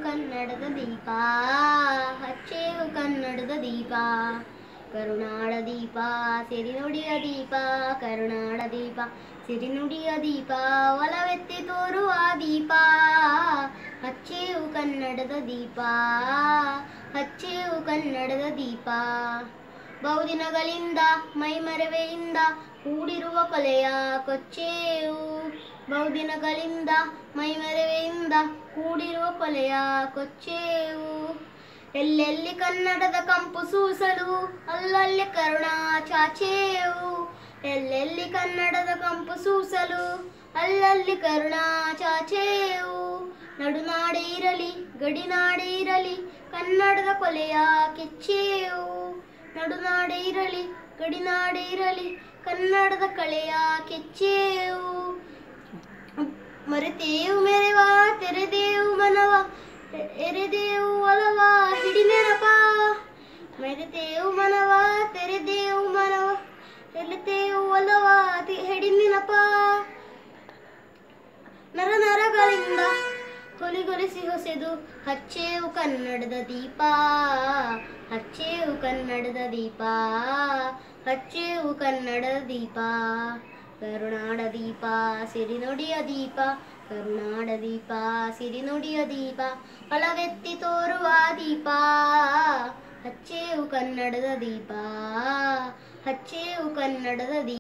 ಕನ್ನಡದ ದೀಪ ಹಚ್ಚೇವು ಕನ್ನಡದ ದೀಪ ಕರುನಾಡ ದೀಪ ಸಿರಿನುಡಿಯ ದೀಪ ಕರುನಾಡ ದೀಪ ಸಿರಿನುಡಿಯ ದೀಪ ಒಲವೆತ್ತಿ ತೋರುವ ದೀಪ ಹಚ್ಚೇವು ಕನ್ನಡದ ದೀಪ ಹಚ್ಚೇವು ಕನ್ನಡದ ದೀಪ ಬಹುದಿನಗಳಿಂದ ಮೈಮರೆವೆಯಿಂದ ಕೂಡಿರುವ ಕೊಲೆಯ ಕೊಚ್ಚೇವು ಬಹುದಿನಗಳಿಂದ ಮೈಮರೆವೆಯಿಂದ ಕೂಡಿರುವ ಕೊಲೆಯ ಕೊಚ್ಚೇವು ಎಲ್ಲೆಲ್ಲಿ ಕನ್ನಡದ ಕಂಪು ಸೂಸಲು ಅಲ್ಲಲ್ಲಿ ಕರುಣಾ ಚಾಚೇವು ಎಲ್ಲೆಲ್ಲಿ ಕನ್ನಡದ ಕಂಪು ಸೂಸಲು ಅಲ್ಲಲ್ಲಿ ಕರುಣಾ ಚಾಚೇವು ನಡುನಾಡೆ ಇರಲಿ ಗಡಿನಾಡೆ ಇರಲಿ ಕನ್ನಡದ ಕೊಲೆಯ ಕೆಚ್ಚೇವು ನಡುನಾಡೆ ಇರಲಿ ಗಡಿನಾಡೆ ಇರಲಿ ಕನ್ನಡದ ಕಳೆಯ ಕೆಚ್ಚೇವು ಮರೆತೇವು ಮೆರೆವ ತೆರೆದೇವು ಮನವ ಎ- ಎರೆದೇವು ಒಲವ ಹಿಡಿ ನೆನಪ ಮೆರೆತೇವು ಮನವ ತೆರೆದೇವು ಮನವ ಎರೆತೇವು ಒಲವ ತಿ- ಹಿಡಿ ನೆನಪ ನರ ನರಗಳಿಂದ ಹೊಲಿಗೊಲಿಸಿ ಹೊಸೆದು ಹಚ್ಚೇವು ಕನ್ನಡದ ದೀಪ ಹಚ್ಚೇವು ಕನ್ನಡದ ದೀಪ ಹಚ್ಚೇವು ಕನ್ನಡದ ದೀಪ ಕರುನಾಡ ದೀಪ ಸಿರಿನುಡಿಯ ದೀಪ ಕರುನಾಡ ದೀಪ ಸಿರಿನುಡಿಯ ದೀಪ ಹೊಲವೆತ್ತಿ ತೋರುವ ದೀಪ ಹಚ್ಚೇವು ಕನ್ನಡದ ದೀಪ ಹಚ್ಚೇವು ಕನ್ನಡದ ದೀಪ